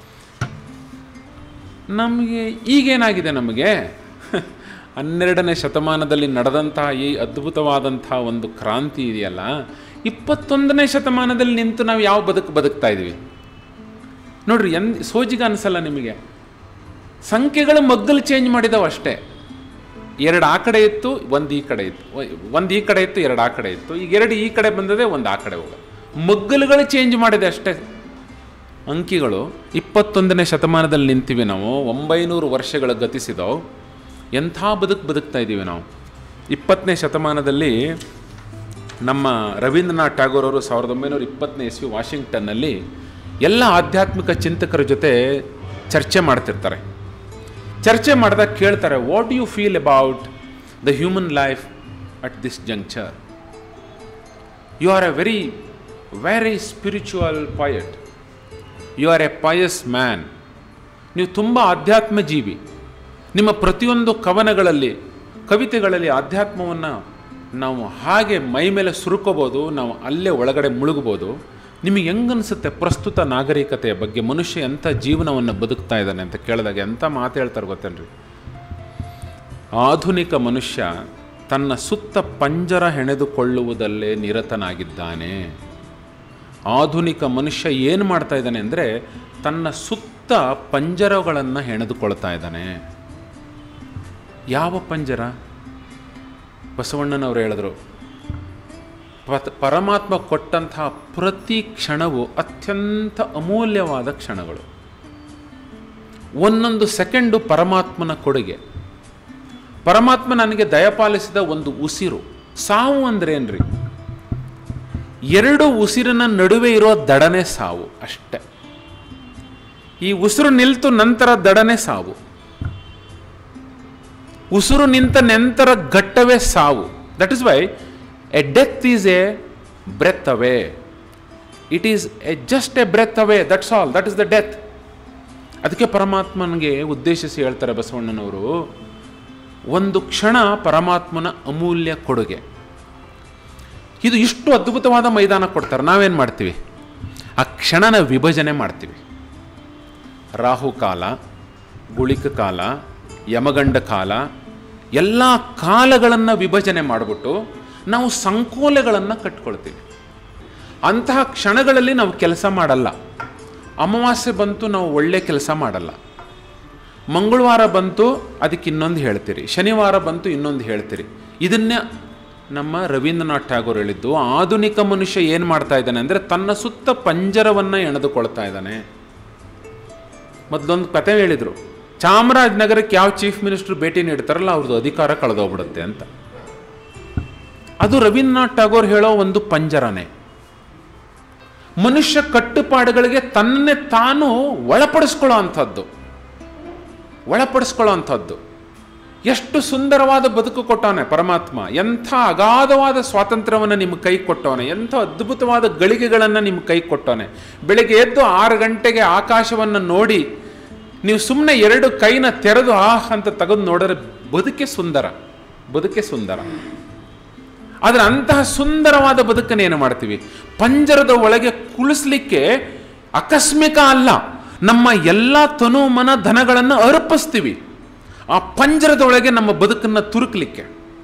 ನಮಗೆ ಈಗೇನಾಗಿದೆ ನಮಗೆ ಹನ್ನೆರಡನೇ ಶತಮಾನದಲ್ಲಿ ನಡೆದಂತಹ ಈ ಅದ್ಭುತವಾದಂಥ ಒಂದು ಕ್ರಾಂತಿ ಇದೆಯಲ್ಲ ಇಪ್ಪತ್ತೊಂದನೇ ಶತಮಾನದಲ್ಲಿ ನಿಂತು ನಾವು ಯಾವ ಬದುಕು ಬದುಕ್ತಾ ಇದ್ದೀವಿ ನೋಡ್ರಿ ಎನ್ ಸೋಜಿಗ ಅನಿಸಲ್ಲ ನಿಮಗೆ ಸಂಖ್ಯೆಗಳು ಮಗ್ಗಲು ಚೇಂಜ್ ಮಾಡಿದಾವೆ ಅಷ್ಟೇ ಎರಡು ಆ ಕಡೆ ಇತ್ತು ಒಂದು ಈ ಕಡೆ ಇತ್ತು ಒಂದು ಈ ಕಡೆ ಇತ್ತು ಎರಡು ಆ ಕಡೆ ಇತ್ತು ಈಗ ಎರಡು ಈ ಕಡೆ ಬಂದದೆ ಒಂದು ಆ ಕಡೆ ಹೋಗ ಮಗ್ಗಲುಗಳು ಚೇಂಜ್ ಮಾಡಿದೆ ಅಷ್ಟೇ ಅಂಕಿಗಳು ಇಪ್ಪತ್ತೊಂದನೇ ಶತಮಾನದಲ್ಲಿ ನಿಂತೀವಿ ನಾವು ಒಂಬೈನೂರು ವರ್ಷಗಳ ಗತಿಸಿದವು ಎಂಥ ಬದುಕು ಬದುಕ್ತಾ ಇದ್ದೀವಿ ನಾವು ಇಪ್ಪತ್ತನೇ ಶತಮಾನದಲ್ಲಿ ನಮ್ಮ ರವೀಂದ್ರನಾಥ್ ಟ್ಯಾಗೋರ್ ಅವರು ಸಾವಿರದ ಒಂಬೈನೂರ ಇಪ್ಪತ್ತನೇ ಇಸ್ವಿ ವಾಷಿಂಗ್ಟನ್ನಲ್ಲಿ ಎಲ್ಲ ಆಧ್ಯಾತ್ಮಿಕ ಚಿಂತಕರ ಜೊತೆ ಚರ್ಚೆ ಮಾಡ್ತಿರ್ತಾರೆ ಚರ್ಚೆ ಮಾಡಿದಾಗ ಕೇಳ್ತಾರೆ what you feel about the human life at this juncture you are a very very spiritual poet you are a pious man ನೀವು ತುಂಬ ಆಧ್ಯಾತ್ಮ ಜೀವಿ ನಿಮ್ಮ ಪ್ರತಿಯೊಂದು ಕವನಗಳಲ್ಲಿ ಕವಿತೆಗಳಲ್ಲಿ ಆಧ್ಯಾತ್ಮವನ್ನು ನಾವು ಹಾಗೆ ಮೈ ಮೇಲೆ ಸುರುಕೋಬೋದು ನಾವು ಅಲ್ಲೇ ಒಳಗಡೆ ಮುಳುಗ್ಬೋದು ನಿಮಗೆ ಹೆಂಗನ್ಸುತ್ತೆ ಪ್ರಸ್ತುತ ನಾಗರಿಕತೆಯ ಬಗ್ಗೆ ಮನುಷ್ಯ ಎಂಥ ಜೀವನವನ್ನು ಬದುಕ್ತಾ ಇದ್ದಾನೆ ಅಂತ ಕೇಳಿದಾಗ ಎಂಥ ಮಾತು ಹೇಳ್ತಾರೆ ಗೊತ್ತೇನ್ರಿ ಆಧುನಿಕ ಮನುಷ್ಯ ತನ್ನ ಸುತ್ತ ಪಂಜರ ಹೆಣೆದುಕೊಳ್ಳುವುದಲ್ಲೇ ನಿರತನಾಗಿದ್ದಾನೆ ಆಧುನಿಕ ಮನುಷ್ಯ ಏನು ಮಾಡ್ತಾ ಇದ್ದಾನೆ ಅಂದರೆ ತನ್ನ ಸುತ್ತ ಪಂಜರಗಳನ್ನು ಹೆಣೆದುಕೊಳ್ತಾ ಇದ್ದಾನೆ ಯಾವ ಪಂಜರ ಬಸವಣ್ಣನವರು ಹೇಳಿದ್ರು ಪತ್ ಪರಮಾತ್ಮ ಕೊಟ್ಟಂತಹ ಪ್ರತಿ ಕ್ಷಣವು ಅತ್ಯಂತ ಅಮೂಲ್ಯವಾದ ಕ್ಷಣಗಳು ಒಂದೊಂದು ಸೆಕೆಂಡು ಪರಮಾತ್ಮನ ಕೊಡುಗೆ ಪರಮಾತ್ಮ ನನಗೆ ದಯಪಾಲಿಸಿದ ಒಂದು ಉಸಿರು ಸಾವು ಅಂದ್ರೆ ಏನ್ರಿ ಎರಡು ಉಸಿರಿನ ನಡುವೆ ಇರೋ ದಡನೆ ಸಾವು ಅಷ್ಟೆ ಈ ಉಸಿರು ನಿಲ್ತು ನಂತರ ದಡನೆ ಸಾವು ಉಸಿರು ನಿಂತ ನಂತರ ಘಟ್ಟವೇ ಸಾವು that is why a death is a breath away it is a just a breath away that's all that is the death ಅದಕ್ಕೆ ಪರಮಾತ್ಮನಿಗೆ ಉದ್ದೇಶಿಸಿ ಹೇಳ್ತಾರೆ ಬಸವಣ್ಣನವರು ಒಂದು ಕ್ಷಣ ಪರಮಾತ್ಮನ ಅಮೂಲ್ಯ ಕೊಡುಗೆ ಇದು ಇಷ್ಟು ಅದ್ಭುತವಾದ ಮೈದಾನ ಕೊಡ್ತಾರೆ ನಾವೇನು ಮಾಡ್ತೀವಿ ಆ ಕ್ಷಣನ ವಿಭಜನೆ ಮಾಡ್ತೀವಿ ರಾಹುಕಾಲ ಗುಳಿಕ ಕಾಲ ಯಮಗಂಡ ಕಾಲ ಎಲ್ಲ ಕಾಲಗಳನ್ನು ವಿಭಜನೆ ಮಾಡಿಬಿಟ್ಟು ನಾವು ಸಂಕೋಲೆಗಳನ್ನು ಕಟ್ಕೊಳ್ತೀವಿ ಅಂತಹ ಕ್ಷಣಗಳಲ್ಲಿ ನಾವು ಕೆಲಸ ಮಾಡಲ್ಲ ಅಮಾವಾಸ್ಯೆ ಬಂತು ನಾವು ಒಳ್ಳೆ ಕೆಲಸ ಮಾಡಲ್ಲ ಮಂಗಳವಾರ ಬಂತು ಅದಕ್ಕೆ ಇನ್ನೊಂದು ಹೇಳ್ತೀರಿ ಶನಿವಾರ ಬಂತು ಇನ್ನೊಂದು ಹೇಳ್ತೀರಿ ಇದನ್ನೇ ನಮ್ಮ ರವೀಂದ್ರನಾಥ್ ಠಾಗೂರ್ ಹೇಳಿದ್ದು ಆಧುನಿಕ ಮನುಷ್ಯ ಏನು ಮಾಡ್ತಾ ಇದ್ದಾನೆ ಅಂದರೆ ತನ್ನ ಸುತ್ತ ಪಂಜರವನ್ನು ಎಣೆದುಕೊಳ್ತಾ ಇದ್ದಾನೆ ಮೊದಲೊಂದು ಕತೆ ಹೇಳಿದರು ಚಾಮರಾಜನಗರಕ್ಕೆ ಯಾವ ಚೀಫ್ ಮಿನಿಸ್ಟರ್ ಭೇಟಿ ನೀಡ್ತಾರಲ್ಲ ಅವ್ರದ್ದು ಅಧಿಕಾರ ಕಳೆದೋಗ್ಬಿಡುತ್ತೆ ಅಂತ ಅದು ರವೀಂದ್ರನಾಥ್ ಠಾಗೋರ್ ಹೇಳೋ ಒಂದು ಪಂಜರನೆ ಮನುಷ್ಯ ಕಟ್ಟುಪಾಡುಗಳಿಗೆ ತನ್ನೇ ತಾನು ಒಳಪಡಿಸ್ಕೊಳ್ಳೋ ಅಂಥದ್ದು ಒಳಪಡಿಸ್ಕೊಳ್ಳೋ ಅಂಥದ್ದು ಎಷ್ಟು ಸುಂದರವಾದ ಬದುಕು ಕೊಟ್ಟವನೆ ಪರಮಾತ್ಮ ಎಂಥ ಅಗಾಧವಾದ ಸ್ವಾತಂತ್ರ್ಯವನ್ನು ನಿಮ್ಮ ಕೈ ಕೊಟ್ಟವನೆ ಎಂಥ ಅದ್ಭುತವಾದ ಗಳಿಗೆಗಳನ್ನು ನಿಮ್ಮ ಕೈ ಕೊಟ್ಟವನೆ ಬೆಳಿಗ್ಗೆ ಎದ್ದು ಆರು ಗಂಟೆಗೆ ಆಕಾಶವನ್ನು ನೋಡಿ ನೀವು ಸುಮ್ಮನೆ ಎರಡು ಕೈನ ತೆರೆದು ಆಹ್ ಅಂತ ತೆಗೆದು ನೋಡಿದ್ರೆ ಬದುಕೆ ಸುಂದರ ಬದುಕೆ ಸುಂದರ ಆದರೆ ಅಂತಹ ಸುಂದರವಾದ ಬದುಕನ್ನು ಏನು ಮಾಡ್ತೀವಿ ಪಂಜರದ ಒಳಗೆ ಕುಳಿಸ್ಲಿಕ್ಕೆ ಆಕಸ್ಮಿಕ ಅಲ್ಲ ನಮ್ಮ ಎಲ್ಲ ತನು ಮನ ಧನಗಳನ್ನು ಅರ್ಪಿಸ್ತೀವಿ ಆ ಪಂಜರದ ಒಳಗೆ ನಮ್ಮ ಬದುಕನ್ನು ತುರುಕ್ಲಿಕ್ಕೆ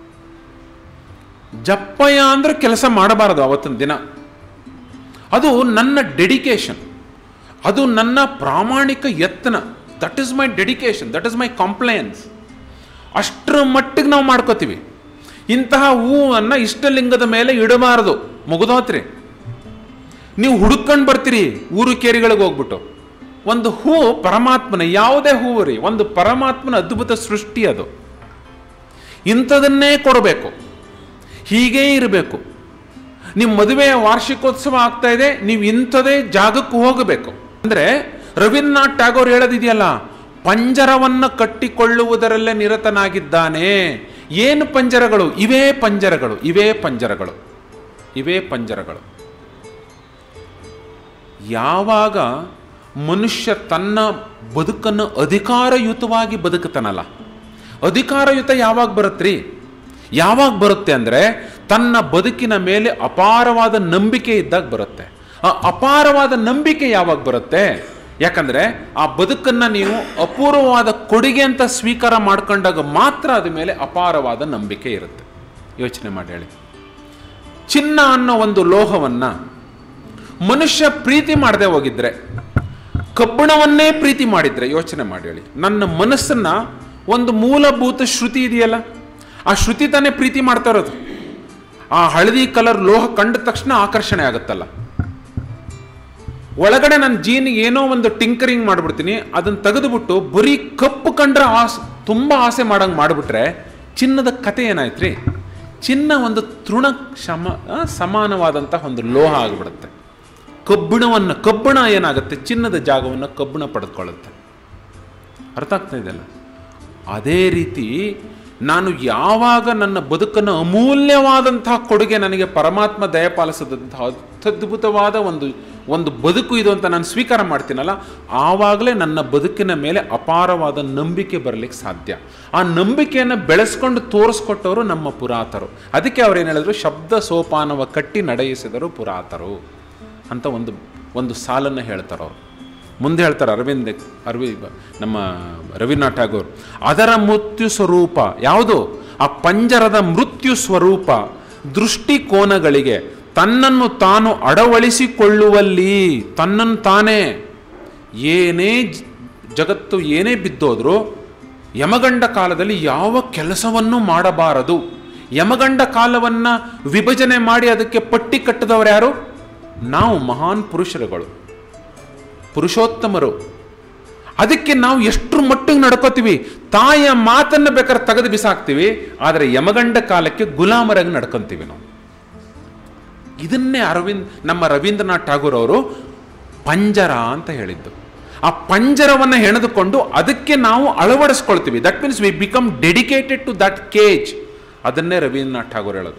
ಜಪ್ಪಯ್ಯ ಅಂದ್ರೆ ಕೆಲಸ ಮಾಡಬಾರದು ಅವತ್ತಿನ ದಿನ ಅದು ನನ್ನ ಡೆಡಿಕೇಶನ್ ಅದು ನನ್ನ ಪ್ರಾಮಾಣಿಕ ಯತ್ನ that is my dedication that is my compliance ಅಷ್ಟರ ಮಟ್ಟಿಗೆ ನಾವು ಮಾಡ್ಕೋತೀವಿ ಇಂತಹ ಹೂವನ್ನು ಇಷ್ಟಲಿಂಗದ ಮೇಲೆ ಇಡಬಾರದು ಮುಗಿದೋತ್ರಿ ನೀವು ಹುಡುಕೊಂಡು ಬರ್ತೀರಿ ಊರು ಕೇರಿಗಳಿಗೆ ಹೋಗ್ಬಿಟ್ಟು ಒಂದು ಹೂ ಪರಮಾತ್ಮನ ಯಾವುದೇ ಹೂವು ರೀ ಒಂದು ಪರಮಾತ್ಮನ ಅದ್ಭುತ ಸೃಷ್ಟಿ ಅದು ಇಂಥದನ್ನೇ ಕೊಡಬೇಕು ಹೀಗೇ ಇರಬೇಕು ನಿಮ್ಮ ಮದುವೆಯ ವಾರ್ಷಿಕೋತ್ಸವ ಆಗ್ತಾ ಇದೆ ನೀವು ಇಂಥದೇ ಜಾಗಕ್ಕೆ ಹೋಗಬೇಕು ಅಂದರೆ ರವೀಂದ್ರನಾಥ್ ಟ್ಯಾಗೋರ್ ಹೇಳೋದಿದೆಯಲ್ಲ ಪಂಜರವನ್ನು ಕಟ್ಟಿಕೊಳ್ಳುವುದರಲ್ಲೇ ನಿರತನಾಗಿದ್ದಾನೆ ಏನು ಪಂಜರಗಳು ಇವೇ ಪಂಜರಗಳು ಇವೇ ಪಂಜರಗಳು ಇವೇ ಪಂಜರಗಳು ಯಾವಾಗ ಮನುಷ್ಯ ತನ್ನ ಬದುಕನ್ನು ಅಧಿಕಾರಯುತವಾಗಿ ಬದುಕುತ್ತಾನಲ್ಲ ಅಧಿಕಾರಯುತ ಯಾವಾಗ ಬರುತ್ತ್ರಿ ಯಾವಾಗ ಬರುತ್ತೆ ಅಂದರೆ ತನ್ನ ಬದುಕಿನ ಮೇಲೆ ಅಪಾರವಾದ ನಂಬಿಕೆ ಇದ್ದಾಗ ಬರುತ್ತೆ ಆ ಅಪಾರವಾದ ನಂಬಿಕೆ ಯಾವಾಗ ಬರುತ್ತೆ ಯಾಕಂದರೆ ಆ ಬದುಕನ್ನು ನೀವು ಅಪೂರ್ವವಾದ ಕೊಡುಗೆ ಅಂತ ಸ್ವೀಕಾರ ಮಾಡ್ಕೊಂಡಾಗ ಮಾತ್ರ ಅದ ಮೇಲೆ ಅಪಾರವಾದ ನಂಬಿಕೆ ಇರುತ್ತೆ ಯೋಚನೆ ಮಾಡಿ ಹೇಳಿ ಚಿನ್ನ ಅನ್ನೋ ಒಂದು ಲೋಹವನ್ನು ಮನುಷ್ಯ ಪ್ರೀತಿ ಮಾಡದೆ ಹೋಗಿದ್ರೆ ಕಬ್ಬಿಣವನ್ನೇ ಪ್ರೀತಿ ಮಾಡಿದ್ರೆ ಯೋಚನೆ ಮಾಡಿ ಹೇಳಿ ನನ್ನ ಮನಸ್ಸನ್ನ ಒಂದು ಮೂಲಭೂತ ಶ್ರುತಿ ಇದೆಯಲ್ಲ ಆ ಶ್ರುತಿ ತಾನೇ ಪ್ರೀತಿ ಮಾಡ್ತಾ ಇರೋದು ಆ ಹಳದಿ ಕಲರ್ ಲೋಹ ಕಂಡ ತಕ್ಷಣ ಆಕರ್ಷಣೆ ಆಗುತ್ತಲ್ಲ ಒಳಗಡೆ ನನ್ನ ಜೀನಿಗೆ ಏನೋ ಒಂದು ಟಿಂಕರಿಂಗ್ ಮಾಡಿಬಿಡ್ತೀನಿ ಅದನ್ನು ತೆಗೆದುಬಿಟ್ಟು ಬರೀ ಕಪ್ಪು ಕಂಡ್ರೆ ಆಸ್ ತುಂಬ ಆಸೆ ಮಾಡಂಗೆ ಮಾಡಿಬಿಟ್ರೆ ಚಿನ್ನದ ಕತೆ ಏನಾಯ್ತು ರೀ ಚಿನ್ನ ಒಂದು ತೃಣ ಶಮ ಆ, ಸಮಾನವಾದಂಥ ಒಂದು ಲೋಹ ಆಗಿಬಿಡುತ್ತೆ ಕಬ್ಬಿಣವನ್ನು ಕಬ್ಬಿಣ ಏನಾಗುತ್ತೆ ಚಿನ್ನದ ಜಾಗವನ್ನು ಕಬ್ಬಿಣ ಪಡೆದುಕೊಳ್ಳುತ್ತೆ ಅರ್ಥ ಆಗ್ತಾ ಇದೆಯಲ್ಲ ಅದೇ ರೀತಿ ನಾನು ಯಾವಾಗ ನನ್ನ ಬದುಕನ್ನು ಅಮೂಲ್ಯವಾದಂತಹ ಕೊಡುಗೆ ನನಗೆ ಪರಮಾತ್ಮ ದಯಪಾಲಿಸಿದಂತಹ ಅತ್ಯದ್ಭುತವಾದ ಒಂದು ಒಂದು ಬದುಕು ಇದು ಅಂತ ನಾನು ಸ್ವೀಕಾರ ಮಾಡ್ತೀನಲ್ಲ ಆವಾಗಲೇ ನನ್ನ ಬದುಕಿನ ಮೇಲೆ ಅಪಾರವಾದ ನಂಬಿಕೆ ಬರಲಿಕ್ಕೆ ಸಾಧ್ಯ ಆ ನಂಬಿಕೆಯನ್ನು ಬೆಳೆಸ್ಕೊಂಡು ತೋರಿಸ್ಕೊಟ್ಟವರು ನಮ್ಮ ಪುರಾತರು ಅದಕ್ಕೆ ಅವ್ರು ಏನು ಹೇಳಿದ್ರು ಶಬ್ದ ಸೋಪಾನವ ಕಟ್ಟಿ ನಡೆಯಿಸಿದರು ಪುರಾತರು ಅಂತ ಒಂದು ಒಂದು ಸಾಲನ್ನು ಹೇಳ್ತಾರೆ ಅವರು ಮುಂದೆ ಹೇಳ್ತಾರೆ ಅರವಿಂದ್ ಅರವಿ ನಮ್ಮ ರವೀಂದ್ರನಾಥ್ ಠಾಗೂರ್ ಅದರ ಮೃತ್ಯು ಸ್ವರೂಪ ಯಾವುದು ಆ ಪಂಜರದ ಮೃತ್ಯು ಸ್ವರೂಪ ದೃಷ್ಟಿಕೋನಗಳಿಗೆ ತನ್ನನ್ನು ತಾನು ಅಡವಳಿಸಿಕೊಳ್ಳುವಲ್ಲಿ ತನ್ನನ್ನು ತಾನೇ ಏನೇ ಜ- ಜಗತ್ತು ಏನೇ ಬಿದ್ದೋದ್ರೂ ಯಮಗಂಡ ಕಾಲದಲ್ಲಿ ಯಾವ ಕೆಲಸವನ್ನು ಮಾಡಬಾರದು ಯಮಗಂಡ ಕಾಲವನ್ನು ವಿಭಜನೆ ಮಾಡಿ ಅದಕ್ಕೆ ಪಟ್ಟಿ ಕಟ್ಟಿದವರು ಯಾರು ನಾವು ಮಹಾನ್ ಪುರುಷರುಗಳು ಪುರುಷೋತ್ತಮರು ಅದಕ್ಕೆ ನಾವು ಎಷ್ಟರ ಮಟ್ಟಿಗೆ ನಡ್ಕೋತೀವಿ ತಾಯಿಯ ಮಾತನ್ನು ಬೇಕಾದ್ರೆ ತೆಗೆದು ಬಿಸಾಕ್ತೀವಿ ಆದರೆ ಯಮಗಂಡ ಕಾಲಕ್ಕೆ ಗುಲಾಮರಾಗಿ ನಡ್ಕೊಂತೀವಿ ನಾವು ಇದನ್ನೇ ಅರವಿಂದ್ ನಮ್ಮ ರವೀಂದ್ರನಾಥ್ ಠಾಗೂರ್ ಅವರು ಪಂಜರ ಅಂತ ಹೇಳಿದ್ದು ಆ ಪಂಜರವನ್ನು ಹೆಣೆದುಕೊಂಡು ಅದಕ್ಕೆ ನಾವು ಅಳವಡಿಸ್ಕೊಳ್ತೀವಿ that means we become dedicated to that cage ಅದನ್ನೇ ರವೀಂದ್ರನಾಥ್ ಠಾಗೂರ್ ಹೇಳೋದು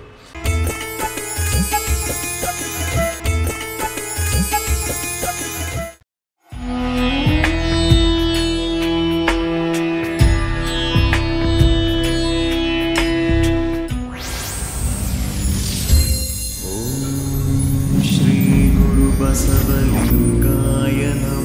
श्रीगुरुबसवलिङ्गाय नमः